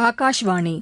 ஆகாஷ்வாணி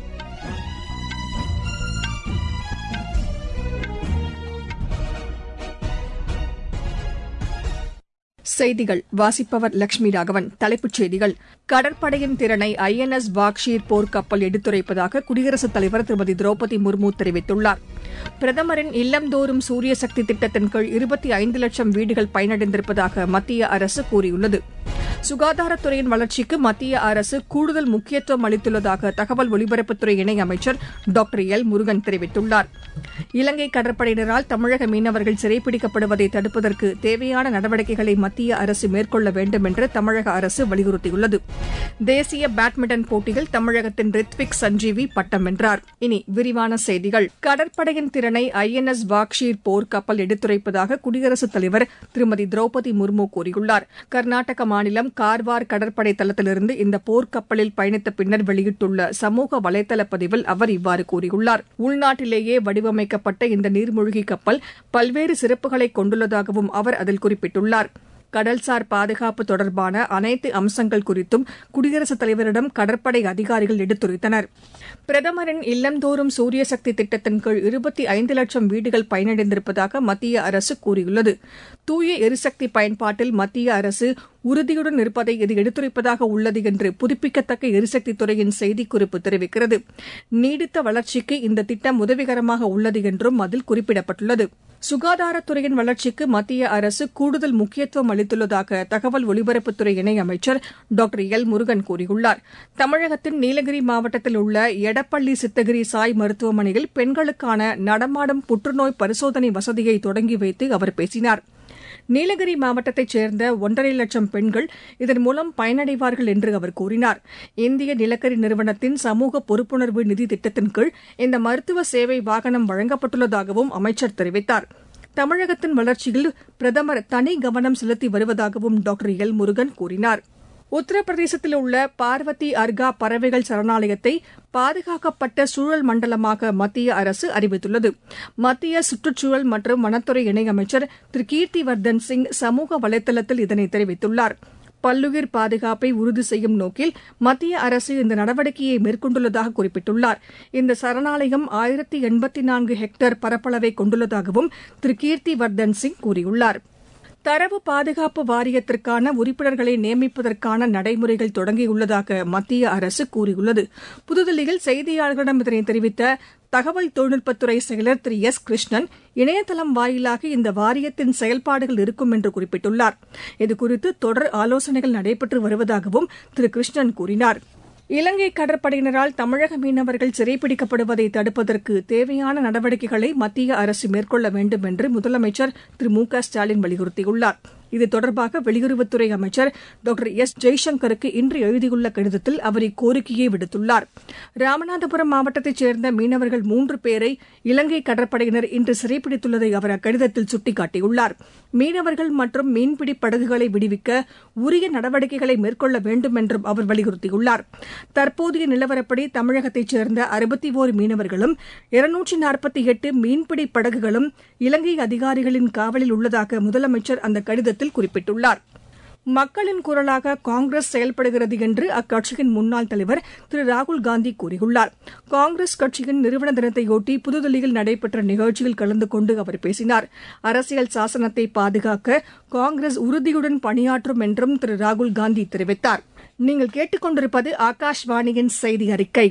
செய்திகள் வாசிப்பவர் லட்சுமி ராகவன் தலைப்புச் செய்திகள் கடற்படையின் திறனை ஐ என் எஸ் பாக்ஷீர் போர்க்கப்பல் எடுத்துரைப்பதாக குடியரசுத் தலைவர் திருமதி திரௌபதி முர்மு தெரிவித்துள்ளார் பிரதமரின் இல்லந்தோறும் சூரிய சக்தி திட்டத்தின் கீழ் இருபத்தி ஐந்து லட்சம் வீடுகள் பயனடைந்திருப்பதாக மத்திய அரசு கூறியுள்ளது சுகாதாரத்துறையின் வளர்ச்சிக்கு மத்திய அரசு கூடுதல் முக்கியத்துவம் அளித்துள்ளதாக தகவல் ஒலிபரப்புத்துறை இணையமைச்சர் டாக்டர் எல் முருகன் தெரிவித்துள்ளார் இலங்கை கடற்படையினரால் தமிழக மீனவர்கள் சிறைப்பிடிக்கப்படுவதை தடுப்பதற்கு தேவையான நடவடிக்கைகளை மத்திய அரசு மேற்கொள்ள வேண்டும் என்று தமிழக அரசு வலியுறுத்தியுள்ளது தேசிய பேட்மிண்டன் போட்டியில் தமிழகத்தின் ரித்விக் சஞ்சீவி பட்டம் வென்றார் இனி விரிவான செய்திகள் கடற்படையின் திறனை ஐ என் எஸ் பாக்ஷீர் போர் கப்பல் எடுத்துரைப்பதாக குடியரசுத் தலைவர் திருமதி திரௌபதி முர்மு கூறியுள்ளார் கர்நாடக மாநிலம் கார்வார் கடற்படை தளத்திலிருந்து இந்த போர்க்கப்பலில் பயணித்த பின்னர் வெளியிட்டுள்ள சமூக வலைதள பதிவில் அவர் இவ்வாறு கூறியுள்ளார் உள்நாட்டிலேயே வடிவமைக்கப்பட்ட இந்த நீர்மூழ்கி கப்பல் பல்வேறு சிறப்புகளை கொண்டுள்ளதாகவும் அவர் அதில் குறிப்பிட்டுள்ளார் கடல்சார் பாதுகாப்பு தொடர்பான அனைத்து அம்சங்கள் குறித்தும் குடியரசுத் தலைவரிடம் கடற்படை அதிகாரிகள் எடுத்துரைத்தனர் பிரதமரின் இல்லந்தோறும் சூரிய சக்தி திட்டத்தின் கீழ் இருபத்தி ஐந்து லட்சம் வீடுகள் பயனடைந்திருப்பதாக மத்திய அரசு கூறியுள்ளது தூய எரிசக்தி பயன்பாட்டில் மத்திய அரசு உறுதியுடன் இருப்பதை இது எடுத்துரைப்பதாக உள்ளது என்று புதுப்பிக்கத்தக்க எரிசக்தி துறையின் செய்திக்குறிப்பு தெரிவிக்கிறது நீடித்த வளர்ச்சிக்கு இந்த திட்டம் உதவிகரமாக உள்ளது என்றும் அதில் குறிப்பிடப்பட்டுள்ளது சுகாதாரத்துறையின் வளர்ச்சிக்கு மத்திய அரசு கூடுதல் முக்கியத்துவம் அளித்துள்ளதாக தகவல் ஒலிபரப்புத்துறை இணையமைச்சர் டாக்டர் எல் முருகன் கூறியுள்ளார் தமிழகத்தின் நீலகிரி மாவட்டத்தில் உள்ள எடப்பள்ளி சித்தகிரி சாய் மருத்துவமனையில் பெண்களுக்கான நடமாடும் புற்றுநோய் பரிசோதனை வசதியை தொடங்கி வைத்து அவர் பேசினார் நீலகிரி மாவட்டத்தைச் சேர்ந்த ஒன்றரை லட்சம் பெண்கள் இதன் மூலம் பயனடைவார்கள் என்று அவர் கூறினார் இந்திய நிலக்கரி நிறுவனத்தின் சமூக பொறுப்புணர்வு நிதி திட்டத்தின் கீழ் இந்த மருத்துவ சேவை வாகனம் வழங்கப்பட்டுள்ளதாகவும் அமைச்சர் தெரிவித்தார் தமிழகத்தின் வளர்ச்சியில் பிரதமர் தனி கவனம் செலுத்தி வருவதாகவும் டாக்டர் எல் முருகன் கூறினார் உத்தரப்பிரதேசத்தில் உள்ள பார்வதி அர்கா பறவைகள் சரணாலயத்தை பாதுகாக்கப்பட்ட சூழல் மண்டலமாக மத்திய அரசு அறிவித்துள்ளது மத்திய சுற்றுச்சூழல் மற்றும் வனத்துறை இணையமைச்சர் திரு கீர்த்திவர்தன் சிங் சமூக வலைதளத்தில் இதனை தெரிவித்துள்ளார் பல்லுயிர் பாதுகாப்பை உறுதி செய்யும் நோக்கில் மத்திய அரசு இந்த நடவடிக்கையை மேற்கொண்டுள்ளதாக குறிப்பிட்டுள்ளார் இந்த சரணாலயம் ஆயிரத்தி எண்பத்தி நான்கு ஹெக்டேர் பரப்பளவை கொண்டுள்ளதாகவும் திரு கீர்த்திவர்தன் சிங் கூறியுள்ளார் தரவு பாதுகாப்பு வாரியத்திற்கான உறுப்பினர்களை நியமிப்பதற்கான நடைமுறைகள் தொடங்கியுள்ளதாக மத்திய அரசு கூறியுள்ளது புதுதில்லியில் செய்தியாளர்களிடம் இதனை தெரிவித்த தகவல் தொழில்நுட்பத்துறை செயலர் திரு எஸ் கிருஷ்ணன் இணையதளம் வாயிலாக இந்த வாரியத்தின் செயல்பாடுகள் இருக்கும் என்று குறிப்பிட்டுள்ளார் இதுகுறித்து தொடர் ஆலோசனைகள் நடைபெற்று வருவதாகவும் திரு கிருஷ்ணன் கூறினார் இலங்கை கடற்படையினரால் தமிழக மீனவர்கள் சிறைப்பிடிக்கப்படுவதை தடுப்பதற்கு தேவையான நடவடிக்கைகளை மத்திய அரசு மேற்கொள்ள வேண்டும் என்று முதலமைச்சர் திரு மு க ஸ்டாலின் வலியுறுத்தியுள்ளார் இது தொடர்பாக வெளியுறவுத்துறை அமைச்சர் டாக்டர் எஸ் ஜெய்சங்கருக்கு இன்று எழுதியுள்ள கடிதத்தில் அவர் இக்கோரிக்கையை விடுத்துள்ளார் ராமநாதபுரம் மாவட்டத்தைச் சேர்ந்த மீனவர்கள் மூன்று பேரை இலங்கை கடற்படையினர் இன்று சிறைப்பிடித்துள்ளதை அவர் அக்கடிதத்தில் சுட்டிக்காட்டியுள்ளார் மீனவர்கள் மற்றும் மீன்பிடி படகுகளை விடுவிக்க உரிய நடவடிக்கைகளை மேற்கொள்ள வேண்டும் என்றும் அவர் வலியுறுத்தியுள்ளார் தற்போதைய நிலவரப்படி தமிழகத்தைச் சேர்ந்த அறுபத்தி ஓரு மீனவர்களும் இருநூற்றி நாற்பத்தி எட்டு மீன்பிடி படகுகளும் இலங்கை அதிகாரிகளின் காவலில் உள்ளதாக முதலமைச்சர் அந்த கடிதத்தில் குறிப்பிட்டுள்ளார் மக்களின் குரலாக காங்கிரஸ் செயல்படுகிறது என்று அக்கட்சியின் முன்னாள் தலைவர் திரு ராகுல்காந்தி கூறியுள்ளார் காங்கிரஸ் கட்சியின் நிறுவன தினத்தையொட்டி புதுதில்லியில் நடைபெற்ற நிகழ்ச்சியில் கலந்து கொண்டு அவர் பேசினார் அரசியல் சாசனத்தை பாதுகாக்க காங்கிரஸ் உறுதியுடன் பணியாற்றும் என்றும் திரு ராகுல்காந்தி தெரிவித்தார் நீங்கள் கேட்டுக்கொண்டிருப்பது ஆகாஷ்வாணியின் செய்தி அறிக்கை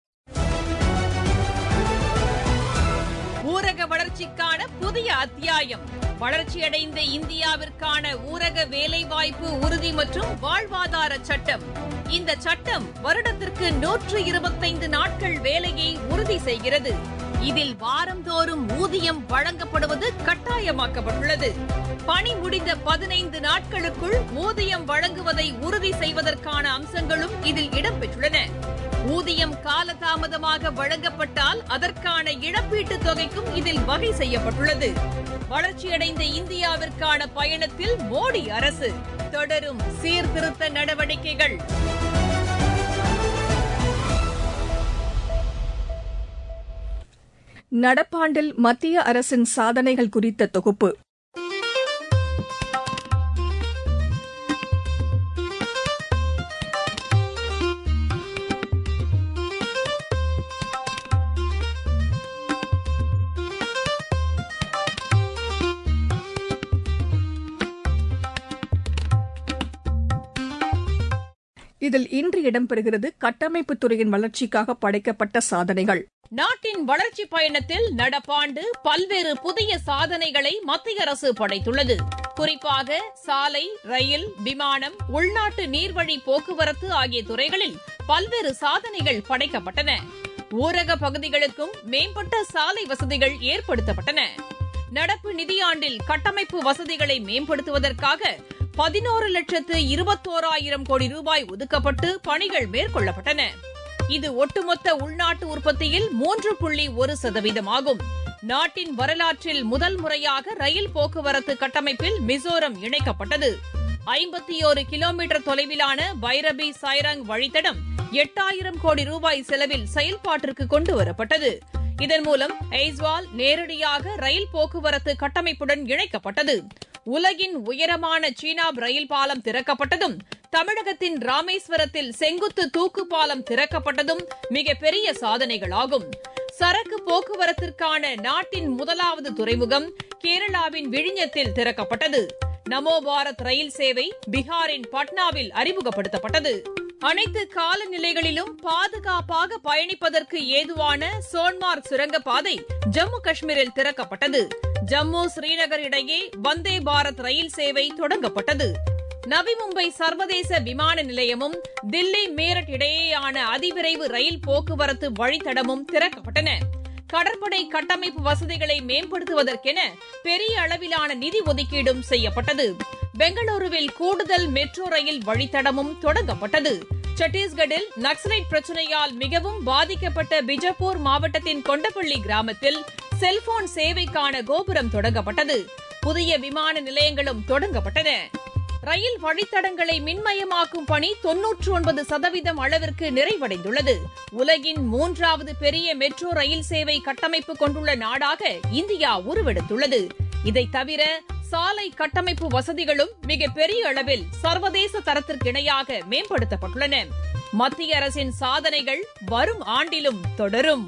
ஊரக வளர்ச்சிக்கான புதிய அத்தியாயம் வளர்ச்சியடைந்த இந்தியாவிற்கான ஊரக வேலைவாய்ப்பு உறுதி மற்றும் வாழ்வாதார சட்டம் இந்த சட்டம் வருடத்திற்கு நூற்று இருபத்தைந்து நாட்கள் வேலையை உறுதி செய்கிறது இதில் வாரந்தோறும் ஊதியம் வழங்கப்படுவது கட்டாயமாக்கப்பட்டுள்ளது பணி முடிந்த பதினைந்து நாட்களுக்குள் ஊதியம் வழங்குவதை உறுதி செய்வதற்கான அம்சங்களும் இதில் இடம்பெற்றுள்ளன ஊதியம் காலதாமதமாக வழங்கப்பட்டால் அதற்கான இழப்பீட்டுத் தொகைக்கும் இதில் வகை செய்யப்பட்டுள்ளது வளர்ச்சியடைந்த இந்தியாவிற்கான பயணத்தில் மோடி அரசு தொடரும் சீர்திருத்த நடவடிக்கைகள் நடப்பாண்டில் மத்திய அரசின் சாதனைகள் குறித்த தொகுப்பு இதில் இன்று இடம்பெறுகிறது கட்டமைப்புத் துறையின் வளர்ச்சிக்காக படைக்கப்பட்ட சாதனைகள் நாட்டின் வளர்ச்சி பயணத்தில் நடப்பாண்டு பல்வேறு புதிய சாதனைகளை மத்திய அரசு படைத்துள்ளது குறிப்பாக சாலை ரயில் விமானம் உள்நாட்டு நீர்வழி போக்குவரத்து ஆகிய துறைகளில் பல்வேறு சாதனைகள் படைக்கப்பட்டன ஊரக பகுதிகளுக்கும் மேம்பட்ட சாலை வசதிகள் ஏற்படுத்தப்பட்டன நடப்பு நிதியாண்டில் கட்டமைப்பு வசதிகளை மேம்படுத்துவதற்காக பதினோரு லட்சத்து இருபத்தோராயிரம் கோடி ரூபாய் ஒதுக்கப்பட்டு பணிகள் மேற்கொள்ளப்பட்டன இது ஒட்டுமொத்த உள்நாட்டு உற்பத்தியில் மூன்று புள்ளி ஒரு சதவீதமாகும் நாட்டின் வரலாற்றில் முதல் முறையாக ரயில் போக்குவரத்து கட்டமைப்பில் மிசோரம் இணைக்கப்பட்டது ஐம்பத்தி ஒரு கிலோமீட்டர் தொலைவிலான பைரபி சைரங் வழித்தடம் எட்டாயிரம் கோடி ரூபாய் செலவில் செயல்பாட்டிற்கு கொண்டு வரப்பட்டது இதன் மூலம் ஐஸ்வால் நேரடியாக ரயில் போக்குவரத்து கட்டமைப்புடன் இணைக்கப்பட்டது உலகின் உயரமான சீனாப் ரயில் பாலம் திறக்கப்பட்டதும் தமிழகத்தின் ராமேஸ்வரத்தில் செங்குத்து தூக்கு பாலம் திறக்கப்பட்டதும் மிகப்பெரிய சாதனைகளாகும் சரக்கு போக்குவரத்திற்கான நாட்டின் முதலாவது துறைமுகம் கேரளாவின் விழிஞத்தில் திறக்கப்பட்டது நமோ பாரத் ரயில் சேவை பீகாரின் பட்னாவில் அறிமுகப்படுத்தப்பட்டது அனைத்து காலநிலைகளிலும் பாதுகாப்பாக பயணிப்பதற்கு ஏதுவான சோன்மார்க் சுரங்கப்பாதை ஜம்மு காஷ்மீரில் திறக்கப்பட்டது ஜம்மு ஸ்ரீநகர் இடையே வந்தே பாரத் ரயில் சேவை தொடங்கப்பட்டது நவி மும்பை சர்வதேச விமான நிலையமும் தில்லி மீரட் இடையேயான அதிவிரைவு ரயில் போக்குவரத்து வழித்தடமும் திறக்கப்பட்டன கடற்படை கட்டமைப்பு வசதிகளை மேம்படுத்துவதற்கென பெரிய அளவிலான நிதி ஒதுக்கீடும் செய்யப்பட்டது பெங்களூருவில் கூடுதல் மெட்ரோ ரயில் வழித்தடமும் தொடங்கப்பட்டது சத்தீஸ்கட்டில் நக்சலைட் பிரச்சினையால் மிகவும் பாதிக்கப்பட்ட பிஜப்பூர் மாவட்டத்தின் கொண்டப்பள்ளி கிராமத்தில் செல்போன் சேவைக்கான கோபுரம் தொடங்கப்பட்டது புதிய விமான நிலையங்களும் தொடங்கப்பட்டன ரயில் வழித்தடங்களை மின்மயமாக்கும் பணி தொன்னூற்று ஒன்பது சதவீதம் அளவிற்கு நிறைவடைந்துள்ளது உலகின் மூன்றாவது பெரிய மெட்ரோ ரயில் சேவை கட்டமைப்பு கொண்டுள்ள நாடாக இந்தியா உருவெடுத்துள்ளது இதை தவிர சாலை கட்டமைப்பு வசதிகளும் மிக பெரிய அளவில் சர்வதேச தரத்திற்கு இணையாக மேம்படுத்தப்பட்டுள்ளன மத்திய அரசின் சாதனைகள் வரும் ஆண்டிலும் தொடரும்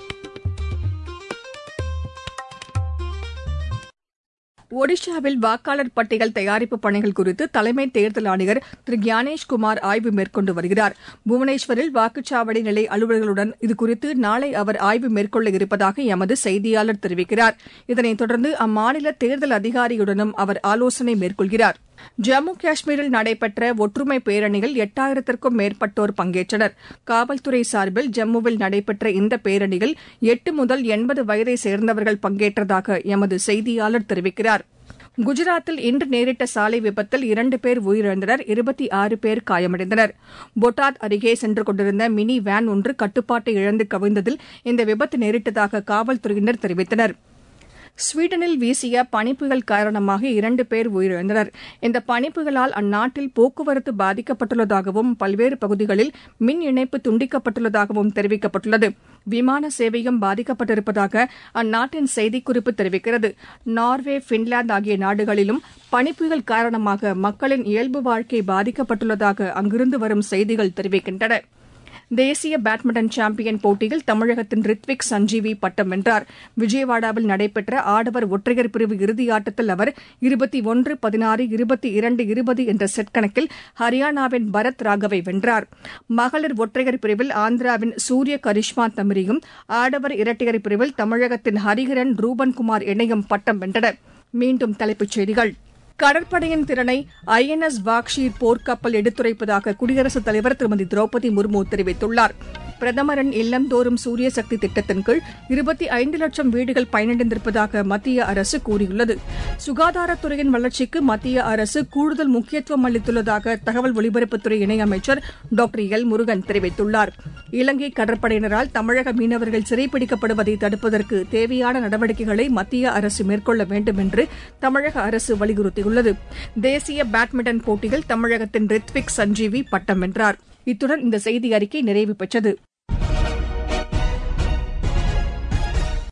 ஒடிஷாவில் வாக்காளர் பட்டியல் தயாரிப்பு பணிகள் குறித்து தலைமை தேர்தல் ஆணையர் திரு ஞானேஷ்குமார் ஆய்வு மேற்கொண்டு வருகிறார் புவனேஸ்வரில் வாக்குச்சாவடி நிலை அலுவலர்களுடன் இதுகுறித்து நாளை அவர் ஆய்வு மேற்கொள்ள இருப்பதாக எமது செய்தியாளர் தெரிவிக்கிறார் இதனைத் தொடர்ந்து அம்மாநில தேர்தல் அதிகாரியுடனும் அவர் ஆலோசனை மேற்கொள்கிறார் ஜம்மு காஷ்மீரில் நடைபெற்ற ஒற்றுமை பேரணியில் எட்டாயிரத்திற்கும் மேற்பட்டோர் பங்கேற்றனர் காவல்துறை சார்பில் ஜம்முவில் நடைபெற்ற இந்த பேரணியில் எட்டு முதல் எண்பது வயதை சேர்ந்தவர்கள் பங்கேற்றதாக எமது செய்தியாளர் தெரிவிக்கிறார் குஜராத்தில் இன்று நேரிட்ட சாலை விபத்தில் இரண்டு பேர் உயிரிழந்தனர் இருபத்தி ஆறு பேர் காயமடைந்தனர் பொட்டாத் அருகே சென்று கொண்டிருந்த மினி வேன் ஒன்று கட்டுப்பாட்டை இழந்து கவிழ்ந்ததில் இந்த விபத்து நேரிட்டதாக காவல்துறையினர் தெரிவித்தனா் ஸ்வீடனில் வீசிய பனிப்புயல் காரணமாக இரண்டு பேர் உயிரிழந்தனர் இந்த பனிப்புயலால் அந்நாட்டில் போக்குவரத்து பாதிக்கப்பட்டுள்ளதாகவும் பல்வேறு பகுதிகளில் மின் இணைப்பு துண்டிக்கப்பட்டுள்ளதாகவும் தெரிவிக்கப்பட்டுள்ளது விமான சேவையும் பாதிக்கப்பட்டிருப்பதாக அந்நாட்டின் செய்திக்குறிப்பு தெரிவிக்கிறது நார்வே பின்லாந்து ஆகிய நாடுகளிலும் பனிப்புயல் காரணமாக மக்களின் இயல்பு வாழ்க்கை பாதிக்கப்பட்டுள்ளதாக அங்கிருந்து வரும் செய்திகள் தெரிவிக்கின்றன தேசிய பேட்மிண்டன் சாம்பியன் போட்டியில் தமிழகத்தின் ரித்விக் சஞ்சீவி பட்டம் வென்றார் விஜயவாடாவில் நடைபெற்ற ஆடவர் ஒற்றையர் பிரிவு இறுதியாட்டத்தில் அவர் இருபத்தி ஒன்று பதினாறு இருபத்தி இரண்டு இருபது என்ற செட் கணக்கில் ஹரியானாவின் பரத் ராகவை வென்றார் மகளிர் ஒற்றையர் பிரிவில் ஆந்திராவின் சூரிய கரிஷ்மா தமிரியும் ஆடவர் இரட்டையர் பிரிவில் தமிழகத்தின் ஹரிஹரன் ரூபன்குமார் இணையும் பட்டம் வென்றனர் மீண்டும் தலைப்புச் செய்திகள் கடற்படையின் திறனை ஐ என் எஸ் வாக்ஷீர் போர்க்கப்பல் எடுத்துரைப்பதாக குடியரசுத் தலைவர் திருமதி திரௌபதி முர்மு தெரிவித்துள்ளார் பிரதமரின் இல்லந்தோறும் சூரிய சக்தி திட்டத்தின் கீழ் இருபத்தி ஐந்து லட்சம் வீடுகள் பயனடைந்திருப்பதாக மத்திய அரசு கூறியுள்ளது சுகாதாரத்துறையின் வளர்ச்சிக்கு மத்திய அரசு கூடுதல் முக்கியத்துவம் அளித்துள்ளதாக தகவல் ஒலிபரப்புத்துறை இணையமைச்சர் டாக்டர் எல் முருகன் தெரிவித்துள்ளார் இலங்கை கடற்படையினரால் தமிழக மீனவர்கள் சிறைப்பிடிக்கப்படுவதை தடுப்பதற்கு தேவையான நடவடிக்கைகளை மத்திய அரசு மேற்கொள்ள வேண்டும் என்று தமிழக அரசு வலியுறுத்தியுள்ளது தேசிய பேட்மிண்டன் போட்டியில் தமிழகத்தின் ரித்விக் சஞ்சீவி பட்டம் வென்றார் இத்துடன் இந்த செய்தி அறிக்கை நிறைவு பெற்றது